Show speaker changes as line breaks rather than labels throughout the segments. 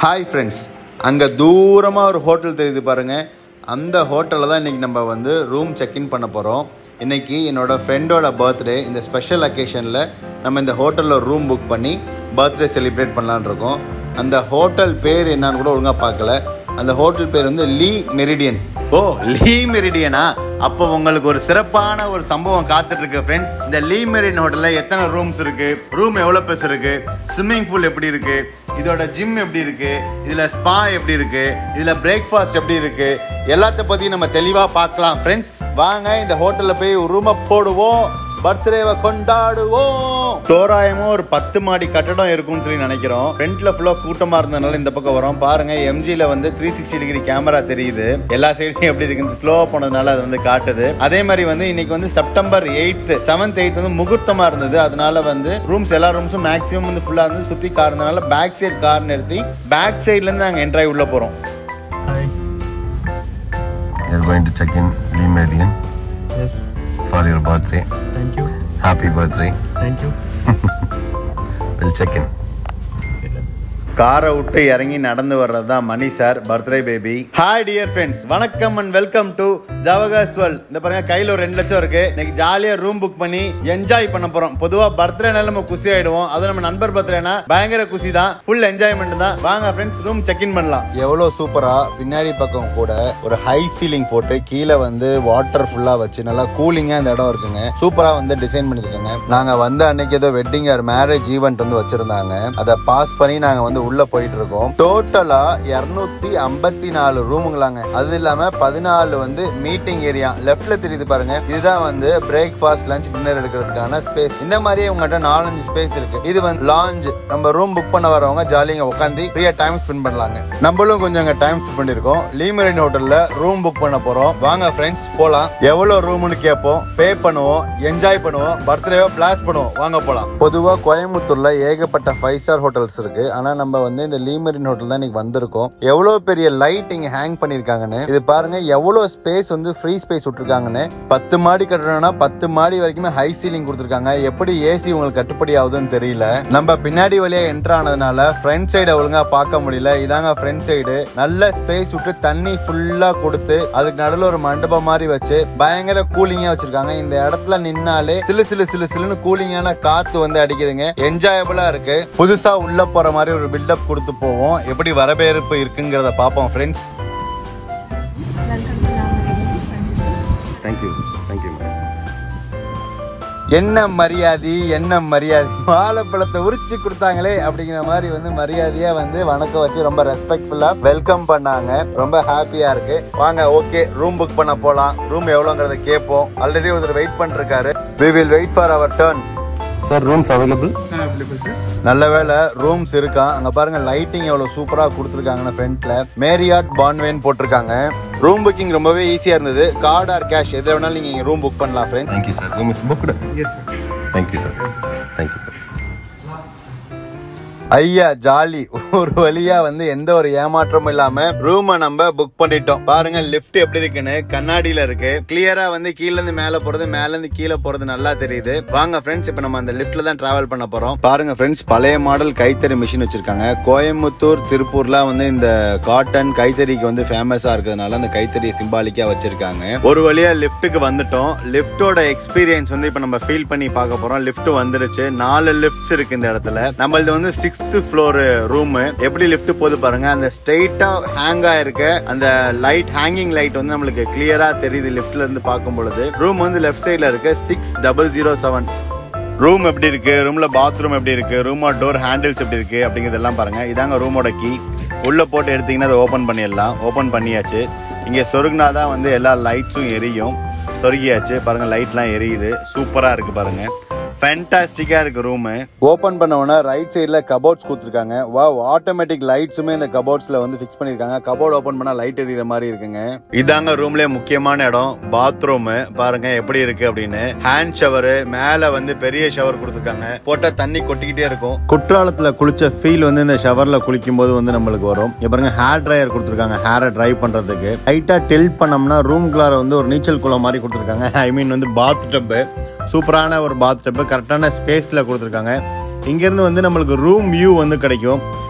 Hi friends அங்கே தூரமாக ஒரு ஹோட்டல் தெரியுது பாருங்கள் அந்த ஹோட்டலில் தான் இன்றைக்கி நம்ம வந்து ரூம் செக்இன் பண்ண போகிறோம் இன்றைக்கி என்னோடய ஃப்ரெண்டோட பர்த்டே இந்த ஸ்பெஷல் அக்கேஷனில் நம்ம இந்த ஹோட்டலில் ஒரு ரூம் புக் பண்ணி பர்த்டே செலிப்ரேட் பண்ணலான்னு இருக்கோம் அந்த ஹோட்டல் பேர் என்னன்னு கூட ஒழுங்காக பார்க்கல அந்த ஹோட்டல் பேர் வந்து லீ மெரிடியன் ஓ லீ மெரிடியனா அப்போ உங்களுக்கு ஒரு சிறப்பான ஒரு சம்பவம் காத்துட்டு இருக்கு ஃப்ரெண்ட்ஸ் இந்த லீ மெரிடியன் ஹோட்டலில் எத்தனை ரூம்ஸ் இருக்கு ரூம் எவ்வளோ பெருசு இருக்கு ஸ்விம்மிங் பூல் எப்படி இருக்கு இதோட ஜிம் எப்படி இருக்கு இதுல ஸ்பா எப்படி இருக்கு இதுல பிரேக்ஃபாஸ்ட் எப்படி இருக்கு எல்லாத்த பத்தி நம்ம தெளிவா பார்க்கலாம் ஃப்ரெண்ட்ஸ் வாங்க இந்த ஹோட்டல்ல போய் ஒரு ரூமை போடுவோம் பர்த்டேவை கொண்டாடுவோம் தோராயமும் ஒரு பத்து மாடி கட்டடம் இருக்கும்னு சொல்லி நினைக்கிறோம் ஃப்ரண்ட்ல ஃபுல்லா கூட்டமா இருந்ததுனால இந்த பக்கம் வரோம் பாருங்க எம்ஜில வந்து த்ரீ சிக்ஸ்டி டிகிரி கேமரா தெரியுது எல்லா சைடும் எப்படி இருக்கு ஸ்லோவா போனதுனால அது வந்து காட்டுது அதே மாதிரி வந்து இன்னைக்கு வந்து செப்டம்பர் எயித் செவன்த் எயித் வந்து முகூர்த்தமா இருந்தது அதனால வந்து ரூம்ஸ் எல்லா ரூம்ஸும் மேக்ஸிமம் வந்து ஃபுல்லா வந்து சுத்தி கார் இருந்தனால பேக் சைடு கார் நிறுத்தி பேக் சைட்ல இருந்து நாங்க என்ட்ராய் உள்ள போறோம்
Hi.
You're going to check in Lee Meridian
Yes.
for your birthday.
Thank you.
Happy birthday.
Thank you.
We'll check in.
Okay, done.
காரை விட்டு இறங்கி நடந்து வர்றது தான் Mani sir birthday baby hi dear friends வணக்கம் அண்ட் வெல்கம் டு ஜவகஸ் world இந்த பாருங்க கையில ஒரு ரெண்டு லட்சம் இருக்கு இன்னைக்கு ஜாலியா ரூம் புக் பண்ணி என்ஜாய் பண்ண போறோம் பொதுவா பர்த்டேனால நம்ம குசி ஆயிடுவோம் அது நம்ம நண்பர் பர்த்டேனா பயங்கர குசி தான் ஃபுல் என்ஜாய்மெண்ட் தான் வாங்க ஃப்ரெண்ட்ஸ் ரூம் செக் இன் பண்ணலாம் எவ்வளவு சூப்பரா பின்னாடி பக்கம் கூட ஒரு ஹை சீலிங் போட்டு கீழே வந்து வாட்டர் ஃபுல்லா வச்சு நல்லா கூலிங்கா இந்த இடம் இருக்குங்க சூப்பரா வந்து டிசைன் பண்ணிருக்காங்க நாங்க வந்த அன்னைக்கு ஏதோ வெட்டிங் ஆர் மேரேஜ் ஈவெண்ட் வந்து வச்சிருந்தாங்க அதை பாஸ் பண்ணி நாங்க வந்து உள்ள போயிட்டு இருக்கோம் டோட்டலா இருநூத்தி ஐம்பத்தி நாலு ரூமுங்களாங்க அது இல்லாம பதினாலு வந்து மீட்டிங் ஏரியா லெஃப்ட்ல தெரியுது பாருங்க இதுதான் வந்து பிரேக்ஃபாஸ்ட் லஞ்ச் டின்னர் எடுக்கிறதுக்கான ஸ்பேஸ் இந்த மாதிரியே உங்ககிட்ட நாலஞ்சு ஸ்பேஸ் இருக்கு இது வந்து லாஞ்ச் நம்ம ரூம் புக் பண்ண வரவங்க ஜாலியாக உட்காந்து ஃப்ரீயா டைம் ஸ்பெண்ட் பண்ணலாங்க நம்மளும் கொஞ்சம் அங்க டைம் ஸ்பெண்ட் பண்ணிருக்கோம் லீமரின் ஹோட்டல்ல ரூம் புக் பண்ண போறோம் வாங்க ஃப்ரெண்ட்ஸ் போலாம் எவ்வளவு ரூம்னு கேட்போம் பே பண்ணுவோம் என்ஜாய் பண்ணுவோம் பர்த்டேவை பிளாஸ் பண்ணுவோம் வாங்க போலாம் பொதுவா கோயம்புத்தூர்ல ஏகப்பட்ட ஃபைவ் ஸ்டார் ஹோட்டல்ஸ் இருக்கு ஆனா நம்ம வந்து இந்த லீமரின் ஹோட்டல் தான் இன்னைக்கு வந்திருக்கோம் எவ்வளவு பெரிய லைட் இங்க ஹேங் பண்ணிருக்காங்கன்னு இது பாருங்க எவ்வளவு ஸ்பேஸ் வந்து ஃப்ரீ ஸ்பேஸ் விட்டுருக்காங்கன்னு பத்து மாடி கட்டணும்னா பத்து மாடி வரைக்குமே ஹை சீலிங் கொடுத்துருக்காங்க எப்படி ஏசி உங்களுக்கு கட்டுப்படி ஆகுதுன்னு தெரியல நம்ம பின்னாடி வழியா என்டர் ஆனதுனால ஃப்ரண்ட் சைடை ஒழுங்கா பார்க்க முடியல இதாங்க ஃப்ரண்ட் சைடு நல்ல ஸ்பேஸ் விட்டு தண்ணி ஃபுல்லா கொடுத்து அதுக்கு நடுவில் ஒரு மண்டபம் மாதிரி வச்சு பயங்கர கூலிங்கா வச்சிருக்காங்க இந்த இடத்துல நின்னாலே சிலு சிலு சிலு சிலுன்னு கூலிங்கான காத்து வந்து அடிக்குதுங்க என்ஜாயபிளா இருக்கு புதுசா உள்ள போற மாதிரி ஒரு பில்டப் கொடுத்து போவோம் எப்படி வரவேற்பு இருக்குங்கிறத பார்ப்போம் friends
welcome to
Thank you. Thank you, madam.
என்ன மரியாதை என்ன மரியாதை வாழைப்பழத்தை உரிச்சு கொடுத்தாங்களே அப்படிங்கிற மாதிரி வந்து மரியாதையா வந்து வணக்கம் வச்சு ரொம்ப ரெஸ்பெக்ட்ஃபுல்லா வெல்கம் பண்ணாங்க ரொம்ப ஹாப்பியா இருக்கு வாங்க ஓகே ரூம் புக் பண்ண போலாம் ரூம் எவ்வளோங்கிறத கேட்போம் ஆல்ரெடி ஒருத்தர் வெயிட் பண்ணிருக்காரு we will wait for our turn
Sir, rooms available?
நல்ல வேளை ரூம்ஸ் இருக்கா அங்க பாருங்க லைட்டிங் எவ்வளவு சூப்பரா கொடுத்துருக்காங்கன்னு ஃப்ரண்ட்ல மேரியாட் பான்வேன் போட்டிருக்காங்க ரூம் புக்கிங் ரொம்பவே ஈஸியா இருந்தது கார்டு ஆர் கேஷ் எதை வேணாலும் நீங்க ரூம் புக் பண்ணலாம் friend
Thank you, sir. Room is booked? Yes, sir. Thank you, sir. Thank you, sir.
ஐயா ஜாலி ஒரு வழியா வந்து எந்த ஒரு ஏமாற்றமும் இல்லாம ரூமை நம்ம புக் பண்ணிட்டோம் பாருங்க லிஃப்ட் எப்படி இருக்குன்னு கண்ணாடியில இருக்கு கிளியரா வந்து கீழ இருந்து மேல போறது மேல இருந்து கீழே போறது நல்லா தெரியுது வாங்க ஃப்ரெண்ட்ஸ் இப்ப நம்ம அந்த லிஃப்ட்ல தான் டிராவல் பண்ண போறோம் பாருங்க ஃப்ரெண்ட்ஸ் பழைய மாடல் கைத்தறி மிஷின் வச்சிருக்காங்க கோயம்புத்தூர் திருப்பூர்ல வந்து இந்த காட்டன் கைத்தறிக்கு வந்து ஃபேமஸா இருக்கிறதுனால அந்த கைத்தறியை சிம்பாலிக்கா வச்சிருக்காங்க ஒரு வழியா லிஃப்ட்டுக்கு வந்துட்டோம் லிஃப்டோட எக்ஸ்பீரியன்ஸ் வந்து இப்ப நம்ம ஃபீல் பண்ணி பார்க்க போறோம் லிஃப்ட் வந்துருச்சு நாலு லிஃப்ட்ஸ் இருக்கு இந்த இடத்துல நம்மளது வந்து சிக்ஸ்த் ஃப்ளோர் ரூம் எப்படி லிஃப்ட் போகுது பாருங்க அந்த ஸ்ட்ரெயிட்டா ஹேங் ஆயிருக்க அந்த லைட் ஹேங்கிங் லைட் வந்து நம்மளுக்கு கிளியரா தெரியுது லிஃப்ட்ல இருந்து பார்க்கும் பொழுது ரூம் வந்து லெஃப்ட் சைடுல இருக்கு six double zero seven room எப்படி இருக்கு ரூம்ல பாத்ரூம் எப்படி இருக்கு ரூமோட டோர் ஹேண்டில்ஸ் எப்படி இருக்கு அப்படிங்கிறதெல்லாம் பாருங்க இதாங்க ரூமோட கீ உள்ள போட்டு எடுத்தீங்கன்னா அதை ஓபன் பண்ணிடலாம் ஓபன் பண்ணியாச்சு இங்க சொருகுனா தான் வந்து எல்லா லைட்ஸும் எரியும் சொருகியாச்சு பாருங்க லைட்லாம் எரியுது சூப்பரா இருக்கு பாருங்க ஃபேண்டாஸ்டிக்கா இருக்கு ரூம் ஓபன் பண்ண உடனே ரைட் சைடுல கபோர்ட்ஸ் கொடுத்துருக்காங்க வாவ் ஆட்டோமேட்டிக் லைட்ஸுமே இந்த கபோர்ட்ஸ்ல வந்து ஃபிக்ஸ் பண்ணிருக்காங்க கபோர்ட் ஓபன் பண்ணா லைட் எரியுற மாதிரி இருக்குங்க இதாங்க ரூம்லயே முக்கியமான இடம் பாத்ரூம் பாருங்க எப்படி இருக்கு அப்படின்னு ஹேண்ட் ஷவர் மேல வந்து பெரிய ஷவர் கொடுத்துருக்காங்க போட்டா தண்ணி கொட்டிக்கிட்டே இருக்கும் குற்றாலத்துல குளிச்ச ஃபீல் வந்து இந்த ஷவர்ல குளிக்கும் போது வந்து நம்மளுக்கு வரும் இங்க பாருங்க ஹேர் ட்ரையர் கொடுத்துருக்காங்க ஹேரை ட்ரை பண்றதுக்கு லைட்டா டில்ட் பண்ணோம்னா ரூம்குள்ளார வந்து ஒரு நீச்சல் குளம் மாதிரி கொடுத்துருக்காங்க ஐ மீன் வந்து பாத் டப்பு சூப்பரான ஒரு பாத் டப்பு கரெக்டான ஸ்பேஸில் கொடுத்துருக்காங்க இங்கேருந்து வந்து நம்மளுக்கு ரூம் வியூ வந்து கிடைக்கும்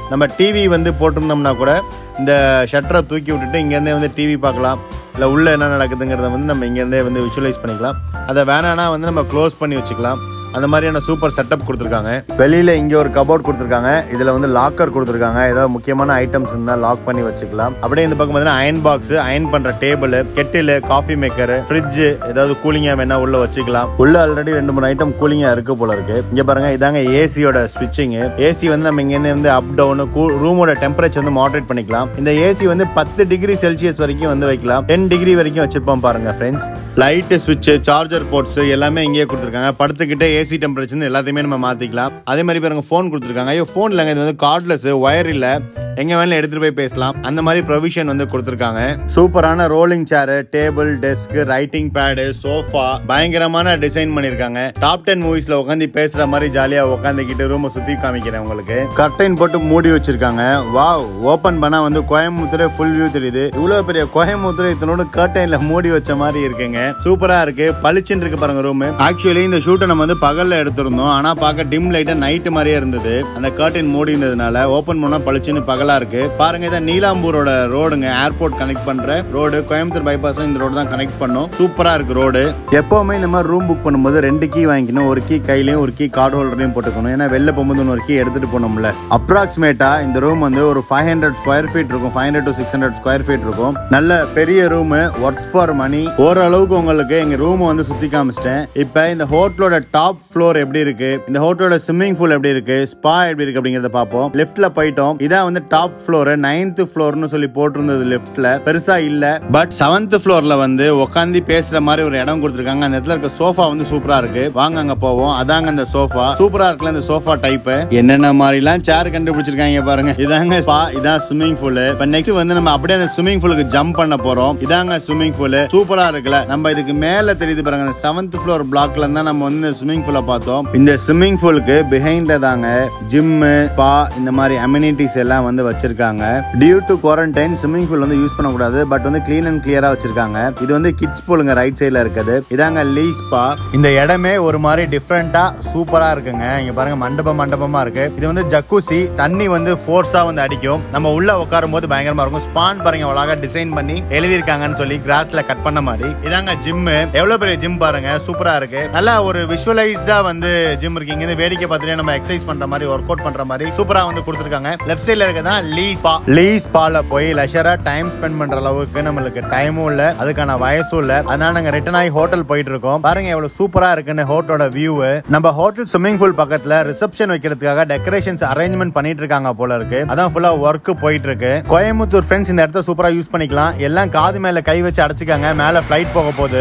நம்ம டிவி வந்து போட்டிருந்தோம்னா கூட இந்த ஷட்டரை தூக்கி விட்டுட்டு இங்கேருந்தே வந்து டிவி பார்க்கலாம் இல்லை உள்ளே என்ன நடக்குதுங்கிறத வந்து நம்ம இங்கேருந்தே வந்து விஷுவலைஸ் பண்ணிக்கலாம் அதை வேணான்னா வந்து நம்ம க்ளோஸ் பண்ணி வச்சுக்கலாம் அந்த மாதிரியான சூப்பர் செட்டப் கொடுத்துருக்காங்க வெளியில இங்க ஒரு கபோர்ட் கொடுத்துருக்காங்க இதுல வந்து லாக்கர் கொடுத்துருக்காங்க ஏதாவது முக்கியமான ஐட்டம்ஸ் இருந்தால் லாக் பண்ணி வச்சுக்கலாம் அப்படியே இந்த பக்கம் பார்த்தீங்கன்னா அயன் பாக்ஸ் அயன் பண்ற table kettle coffee maker fridge ஏதாவது கூலிங்கா வேணா உள்ள வச்சுக்கலாம் உள்ள ஆல்ரெடி ரெண்டு மூணு ஐட்டம் கூலிங்கா இருக்கு போல இருக்கு இங்க பாருங்க இதாங்க ஏசியோட ஸ்விட்சிங் ஏசி வந்து நம்ம இங்க வந்து அப் டவுன் ரூமோட டெம்பரேச்சர் வந்து மாடரேட் பண்ணிக்கலாம் இந்த ஏசி வந்து பத்து டிகிரி செல்சியஸ் வரைக்கும் வந்து வைக்கலாம் டென் டிகிரி வரைக்கும் வச்சிருப்போம் பாருங்க ஃப்ரெண்ட்ஸ் லைட் ஸ்விட்ச் சார்ஜர் போர்ட்ஸ் எல்லாமே இங்கேயே கொடுத்துருக்காங்க படுத்துக்கிட்டே ஏசி டெம்பரேச்சர் எல்லாத்தையுமே நம்ம மாத்திக்கலாம் அதே மாதிரி பாருங்க ஃபோன் கொடுத்துருக்காங்க ஐயோ ஃபோன் இல்லைங்க இது வந்து கார்ட்லெஸ் ஒயர் இல்ல எங்க வேணாலும் எடுத்துட்டு போய் பேசலாம் அந்த மாதிரி ப்ரொவிஷன் வந்து கொடுத்துருக்காங்க சூப்பரான rolling chair table desk writing pad sofa பயங்கரமான டிசைன் பண்ணிருக்காங்க டாப் டென் மூவிஸ்ல உட்காந்து பேசுற மாதிரி ஜாலியா உட்காந்துக்கிட்டு ரூமை சுத்தி காமிக்கிறேன் உங்களுக்கு கர்டைன் போட்டு மூடி வச்சிருக்காங்க வாவ் ஓபன் பண்ணா வந்து கோயம்புத்தூர் ஃபுல் வியூ தெரியுது இவ்வளவு பெரிய கோயம்புத்தூர் இத்தனோட கர்டைன்ல மூடி வச்ச மாதிரி இருக்குங்க சூப்பரா இருக்கு பளிச்சுன்னு இருக்கு பாருங்க ரூம் ஆக்சுவலி இந்த ஷூட்டை நம்ம வந்து பகல்ல எடுத்திருந்தோம் ஆனா பார்க்க டிம் லைட்டா நைட் மாதிரியே இருந்தது அந்த கர்டைன் மூடி இருந்ததுனால ஓபன் பண்ணா பளிச்சுன்னு பகலா இருக்கு பாருங்க இதான் நீலாம்பூரோட ரோடுங்க ஏர்போர்ட் கனெக்ட் பண்ற ரோடு கோயம்புத்தூர் பைபாஸ்ல இந்த ரோடு தான் கனெக்ட் பண்ணும் சூப்பரா இருக்கு ரோடு எப்பவுமே இந்த மாதிரி ரூம் புக் பண்ணும்போது ரெண்டு கீ வாங்கிக்கணும் ஒரு கீ கையிலயும் ஒரு கீ கார்டு ஹோல்டரையும் போட்டுக்கணும் ஏன்னா வெளில போகும்போது ஒரு கீ எடுத்துட்டு போகணும்ல அப்ராக்சிமேட்டா இந்த ரூம் வந்து ஒரு ஃபைவ் ஹண்ட்ரட் ஸ்கொயர் ஃபீட் இருக்கும் five hundred to six hundred square feet இருக்கும் நல்ல பெரிய ரூம் ஒர்க் ஃபார் மணி ஓரளவுக்கு உங்களுக்கு எங்க ரூம் வந்து சுத்தி காமிச்சிட்டேன் இப்போ இந்த ஹோட்டலோட டாப் ஃப்ளோர் எப்படி இருக்கு இந்த ஹோட்டலோட ஸ்விம்மிங் பூல் எப்படி இருக்கு ஸ்பா எப்படி இருக்கு அப்படிங்கறத பார்ப்போம் லெஃப்ட்ல போயிட்டோம் இதான் வந்து டாப் ஃப்ளோர் நைன்த் ஃப்ளோர்னு சொல்லி போட்டிருந்தது லெஃப்ட்ல பெருசா இல்ல பட் செவன்த் ஃப்ளோர்ல வந்து உட்காந்து பேசுற மாதிரி ஒரு இடம் கொடுத்துருக்காங்க அந்த இடத்துல இருக்க சோஃபா வந்து சூப்பரா இருக்கு வாங்க அங்க போவோம் அதாங்க அந்த சோஃபா சூப்பரா இருக்குல்ல இந்த சோஃபா டைப் என்னென்ன மாதிரிலாம் சேர் கண்டுபிடிச்சிருக்காங்க பாருங்க இதாங்க ஸ்பா இதான் ஸ்விம்மிங் பூல் இப்ப நெக்ஸ்ட் வந்து நம்ம அப்படியே அந்த ஸ்விம்மிங் பூலுக்கு ஜம்ப் பண்ண போறோம் இதாங்க ஸ்விம்மிங் பூல் சூப்பரா இருக்குல்ல நம்ம இதுக்கு மேல தெரியுது பாருங்க அந்த செவன்த் ஃப்ளோர் பிளாக்ல இருந்தா நம்ம வந்து ஸ்விம்மிங் பூலை பார்த்தோம் இந்த ஸ்விம்மிங் பூலுக்கு பிஹைண்ட்ல தாங்க ஜிம் ஸ்பா இந்த மாதிரி அம்யூனிட்டிஸ் எல்லாம் வந்து வச்சிருக்காங்க due to quarantine swimming pool வந்து யூஸ் பண்ணக்கூடாது பட் வந்து க்ளீன் அண்ட் கிளியரா வச்சிருக்காங்க இது வந்து கிட்ஸ் பூலுங்க ரைட் சைடுல இருக்குது இதாங்க லீ ஸ்பா இந்த இடமே ஒரு மாதிரி டிஃப்ரெண்டா சூப்பரா இருக்குங்க இங்க பாருங்க மண்டபம் மண்டபமா இருக்கு இது வந்து ஜக்கூசி தண்ணி வந்து ஃபோர்ஸா வந்து அடிக்கும் நம்ம உள்ள உட்காரும் போது பயங்கரமா இருக்கும் ஸ்பான் பாருங்க அழகா டிசைன் பண்ணி எழுதியிருக்காங்கன்னு சொல்லி கிராஸ்ல கட் பண்ண மாதிரி இதாங்க ஜிம் எவ்வளவு பெரிய ஜிம் பாருங்க சூப்பரா இருக்கு நல்லா ஒரு விஷுவலைஸ்டா வந்து ஜிம் இருக்கீங்க இந்த வேடிக்கை பார்த்துட்டு நம்ம எக்ஸசைஸ் பண்ற மாதிரி ஒர்க் அவுட் பண்ற மாதிரி சூப்பரா வந்து கொடுத்துருக்காங்க லெஃப்ட் சைடுல இருக்கதான் லீ ஸ்பா லீ ஸ்பால போய் லெஷரா டைம் ஸ்பெண்ட் பண்ற அளவுக்கு நம்மளுக்கு டைமும் இல்ல அதுக்கான வயசும் இல்ல அதனால நாங்க ரிட்டர்ன் ஆகி ஹோட்டல் போயிட்டு இருக்கோம் பாருங்க எவ்வளவு சூப்பரா இருக்குன்னு ஹோட்டலோட வியூ நம்ம ஹோட்டல் ஸ்விம்மிங் பூல் பக்கத்துல ரிசப்ஷன் வைக்கிறதுக்காக டெக்கரேஷன்ஸ் அரேஞ்ச்மெண்ட் பண்ணிட்டு இருக்காங்க போல இருக்கு அதான் ஃபுல்லா ஒர்க் போயிட்டு இருக்கு கோயம்புத்தூர் ஃப்ரெண்ட்ஸ் இந்த இடத்த சூப்பரா யூஸ் பண்ணிக்கலாம் எல்லாம் காது மேல கை வச்சு அடைச்சிக்காங்க மேல ஃபிளைட் போக போகுது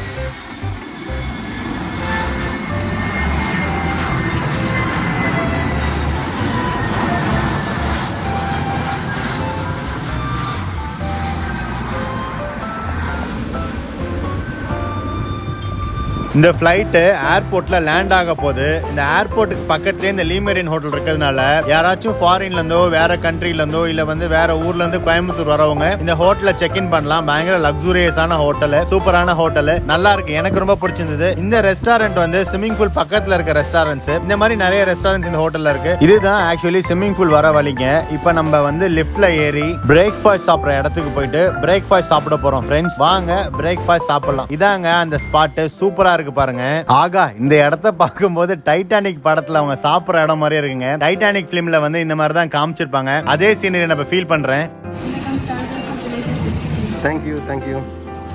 இந்த ஃப்ளைட்டு ஏர்போர்ட்ல லேண்ட் ஆக போகுது இந்த ஏர்போர்ட்டுக்கு பக்கத்துலேயே இந்த லீமெரியன் ஹோட்டல் இருக்கிறதுனால யாராச்சும் ஃபாரின்ல இருந்தோ வேற கண்ட்ரில இருந்தோ இல்ல வந்து வேற ஊர்ல இருந்து கோயம்புத்தூர் வரவங்க இந்த ஹோட்டல்ல செக் இன் பண்ணலாம் பயங்கர லக்ஸூரியஸான ஹோட்டல் சூப்பரான ஹோட்டல் நல்லா இருக்கு எனக்கு ரொம்ப பிடிச்சிருந்தது இந்த ரெஸ்டாரண்ட் வந்து ஸ்விம்மிங் பூல் பக்கத்துல இருக்க ரெஸ்டாரண்ட்ஸ் இந்த மாதிரி நிறைய ரெஸ்டாரண்ட்ஸ் இந்த ஹோட்டல்ல இருக்கு இதுதான் ஆக்சுவலி ஸ்விம்மிங் பூல் வர வழிங்க இப்போ நம்ம வந்து லிஃப்ட்ல ஏறி பிரேக்ஃபாஸ்ட் சாப்பிட்ற இடத்துக்கு போயிட்டு பிரேக்ஃபாஸ்ட் சாப்பிட போறோம் ஃப்ரெண்ட்ஸ் வாங்க பிரேக்ஃபாஸ்ட் சாப்பிடலாம் இதாங்க அந்த ஸ்பாட் சூப்பரா இருக்கு பாருங்க ஆகா இந்த இடத்த பார்க்கும்போது டைட்டானிக் படத்துல அவங்க சாப்பிடுற இடம் மாதிரியே இருக்குங்க டைட்டானிக் பிலிம்ல வந்து இந்த மாதிரி தான் காமிச்சிருப்பாங்க அதே சீனரி நம்ம ஃபீல் பண்றேன்
Welcome, sir. Welcome to latest recipe.
Thank you, thank you.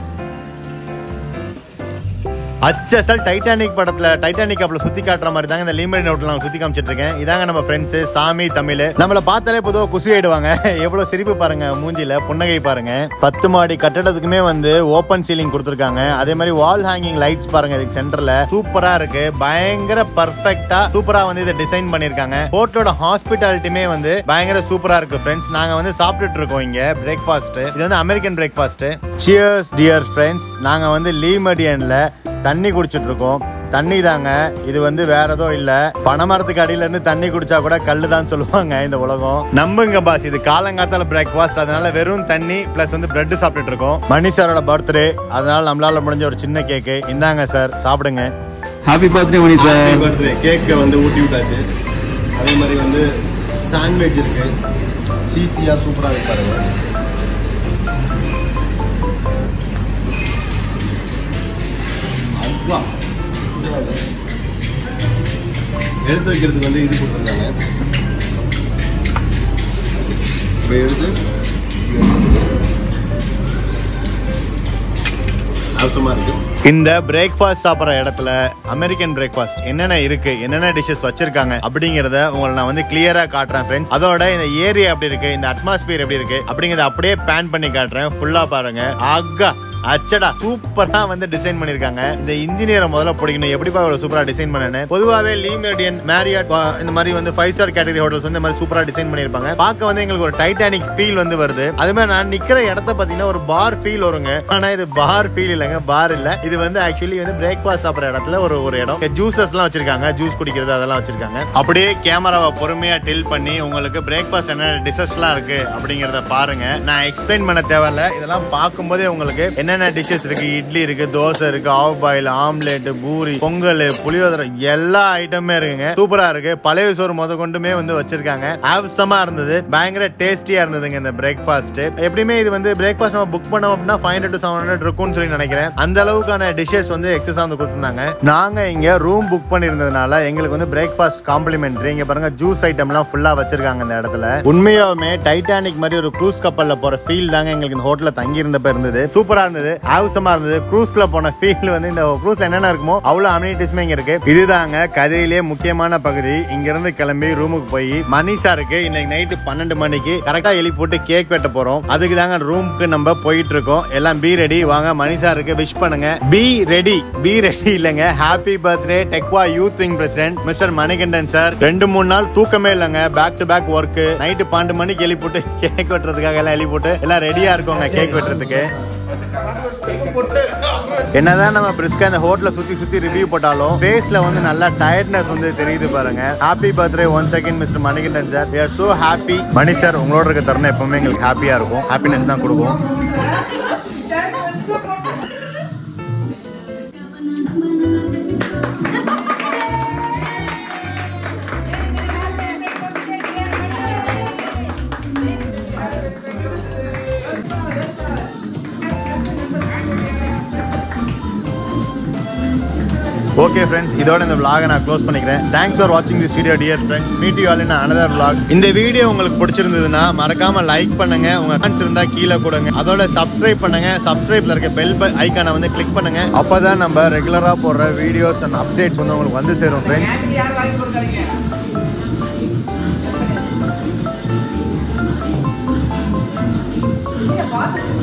அச்சசல் டைட்டானிக் படத்துல டைட்டானிக் கப்பல சுத்தி காட்டுற மாதிரி தாங்க இந்த லீமரின் ஹோட்டல் நான் சுத்தி காமிச்சிட்டு இருக்கேன் இதாங்க நம்ம ஃப்ரெண்ட்ஸ் சாமி தமிழ் நம்மள பார்த்தாலே பொதுவாக குசி ஆயிடுவாங்க எவ்வளவு சிரிப்பு பாருங்க மூஞ்சில புன்னகை பாருங்க பத்து மாடி கட்டடத்துக்குமே வந்து ஓப்பன் சீலிங் கொடுத்துருக்காங்க அதே மாதிரி வால் ஹேங்கிங் லைட்ஸ் பாருங்க இதுக்கு சென்டர்ல சூப்பரா இருக்கு பயங்கர பர்ஃபெக்டா சூப்பரா வந்து இதை டிசைன் பண்ணிருக்காங்க ஹோட்டலோட ஹாஸ்பிட்டாலிட்டியுமே வந்து பயங்கர சூப்பரா இருக்கு ஃப்ரெண்ட்ஸ் நாங்க வந்து சாப்பிட்டுட்டு இருக்கோம் இங்க பிரேக்ஃபாஸ்ட் இது வந்து American breakfast cheers dear friends நாங்க வந்து லீமடியன்ல தண்ணி குடிச்சிட்டு இருக்கோம் தண்ணி தாங்க இது வந்து வேற எதுவும் இல்ல பனைமரத்துக்கு அடியில இருந்து தண்ணி குடிச்சா கூட கல்லு தான் சொல்லுவாங்க இந்த உலகம் நம்புங்க பாஸ் இது காலங்காத்தால பிரேக்ஃபாஸ்ட் அதனால வெறும் தண்ணி பிளஸ் வந்து பிரெட் சாப்பிட்டுட்டு இருக்கோம் மணி சாரோட பர்த்டே அதனால நம்மளால முடிஞ்ச ஒரு சின்ன கேக்கு இந்தாங்க சார் சாப்பிடுங்க
happy birthday Mani sir
birthday கேக்கை வந்து ஊட்டி விட்டாச்சு அதே மாதிரி வந்து
சாண்ட்விச் இருக்கு சீஸியா சூப்பரா இருக்கு பாருங்க அப்பா. எடுத்து வைக்கிறதுக்கு வந்து இது கொடுத்துருக்காங்க இப்போ எடுத்து அவசரமா இருக்கு
இந்த பிரேக்ஃபாஸ்ட் சாப்பிட்ற இடத்துல அமெரிக்கன் பிரேக்ஃபாஸ்ட் என்னென்ன இருக்கு என்னென்ன டிஷ்ஷஸ் வச்சிருக்காங்க அப்படிங்கறத உங்களை நான் வந்து கிளியரா காட்டுறேன் ஃப்ரெண்ட்ஸ் அதோட இந்த ஏரியா எப்படி இருக்கு இந்த அட்மாஸ்பியர் எப்படி இருக்கு அப்படிங்கறத அப்படியே பேன் பண்ணி காட்டுறேன் ஃபுல்லா பாருங்க ஆகா அச்சடா சூப்பரா வந்து டிசைன் பண்ணிருக்காங்க இந்த இன்ஜினியரை முதல்ல பிடிக்கணும் எப்படிப்பா இவ்வளவு சூப்பரா டிசைன் பண்ணனு பொதுவாவே லீமெடியன் மேரியாட் இந்த மாதிரி வந்து ஃபைவ் ஸ்டார் கேட்டகரி ஹோட்டல்ஸ் வந்து இந்த மாதிரி சூப்பரா டிசைன் பண்ணிருப்பாங்க பார்க்க வந்து எங்களுக்கு ஒரு டைட்டானிக் ஃபீல் வந்து வருது அது மாதிரி நான் நிக்கிற இடத்த பாத்தீங்கன்னா ஒரு பார் ஃபீல் வருங்க ஆனா இது பார் ஃபீல் இல்லைங்க பார் இல்ல இது வந்து ஆக்சுவலி வந்து பிரேக்ஃபாஸ்ட் சாப்பிட்ற இடத்துல ஒரு ஒரு இடம் ஜூசஸ் எல்லாம் வச்சிருக்காங்க ஜூஸ் குடிக்கிறது அதெல்லாம் வச்சிருக்காங்க அப்படியே கேமராவை பொறுமையா டில் பண்ணி உங்களுக்கு பிரேக்ஃபாஸ்ட் என்ன டிஷஸ்லாம் இருக்கு அப்படிங்கறத பாருங்க நான் எக்ஸ்பிளைன் பண்ண தேவையில்ல இதெல்லாம் பார்க்கும்போதே உங்களுக்கு என்னென்ன டிஷ்ஷஸ் இருக்கு இட்லி இருக்கு தோசை இருக்கு half boil omelette puri pongal puliyodarai எல்லா ஐட்டமே இருக்குங்க சூப்பரா இருக்கு பழைய சோறு முத கொண்டுமே வந்து வச்சிருக்காங்க ஆவசமா இருந்தது பயங்கர டேஸ்டியா இருந்ததுங்க இந்த பிரேக்ஃபாஸ்ட் எப்படியுமே இது வந்து பிரேக்ஃபாஸ்ட் நம்ம புக் பண்ணோம் அப்படின்னா five hundred to seven hundred இருக்கும்னு சொல்லி நினைக்கிறேன் அந்த அளவுக்கான டிஷ்ஷஸ் வந்து எக்ஸஸ் வந்து கொடுத்துருந்தாங்க நாங்க இங்க ரூம் புக் பண்ணியிருந்ததுனால எங்களுக்கு வந்து பிரேக்ஃபாஸ்ட் காம்ப்ளிமெண்ட்ரி இங்க பாருங்க ஜூஸ் ஐட்டம்லாம் ஃபுல்லா வச்சிருக்காங்க இந்த இடத்துல உண்மையாலுமே டைட்டானிக் மாதிரி ஒரு க்ரூஸ் கப்பல்ல போற ஃபீல் தாங்க எங்களுக்கு இந்த ஹோட்டல்ல தங்கி இருந்தப்ப இருந்தது சூப்பரா இருந்தது ஆவசமா இருந்தது க்ரூஸ்ல போன ஃபீல் வந்து இந்த க்ரூஸ்ல என்னென்ன இருக்குமோ அவ்வளவு அமினிட்டிஸ்மே இங்க இருக்கு இதுதாங்க கதையிலே முக்கியமான பகுதி இங்க இருந்து கிளம்பி ரூமுக்கு போய் மணி சாருக்கு இன்னைக்கு நைட்டு பன்னெண்டு மணிக்கு கரெக்டா எலி போட்டு கேக் வெட்ட போறோம் அதுக்கு தாங்க ரூமுக்கு நம்ம போயிட்டு இருக்கோம் எல்லாம் பி ரெடி வாங்க மணி சாருக்கு விஷ் பண்ணுங்க பி ரெடி பி ரெடி இல்லைங்க ஹாப்பி பர்த்டே டெக்வா youth wing president mister Manikandan sir ரெண்டு மூணு நாள் தூக்கமே இல்லைங்க back to back work night பன்னெண்டு மணிக்கு எலி போட்டு கேக் வெட்டுறதுக்காக எல்லாம் எலி போட்டு எல்லாம் ரெடியா இருக்கோங்க கேக் வெட்டுறதுக்கு என்னதான் நம்ம பிரிஸ்கா இந்த ஹோட்டல சுத்தி சுத்தி ரிவ்யூ போட்டாலும் ஃபேஸ்ல வந்து நல்லா டயர்ட்னஸ் வந்து தெரியுது பாருங்க happy birthday one second mister Manikandan sir we are so happy Mani sir உங்களோட இருக்க தருணம் எப்பவுமே எங்களுக்கு ஹாப்பியா இருக்கும் ஹாப்பினஸ் தான் கொடுக்கும் ஓகே ஃப்ரெண்ட்ஸ் இதோட இந்த vlog நான் க்ளோஸ் பண்ணிக்கிறேன் தேங்க்ஸ் ஃபார் வாட்சிங் this video dear friends meet you all in another vlog இந்த வீடியோ உங்களுக்கு பிடிச்சிருந்ததுன்னா மறக்காம லைக் பண்ணுங்க உங்க கமெண்ட்ஸ் இருந்தா கீழே கொடுங்க அதோட சப்ஸ்கிரைப் பண்ணுங்க சப்ஸ்கிரைப்ல இருக்க பெல் ஐக்கானை வந்து கிளிக் பண்ணுங்க அப்பதான் நம்ம ரெகுலரா போடுற வீடியோஸ் அண்ட் அப்டேட்ஸ் வந்து உங்களுக்கு வந்து சேரும் ஃப்ரெண்ட்ஸ்
பார்த்து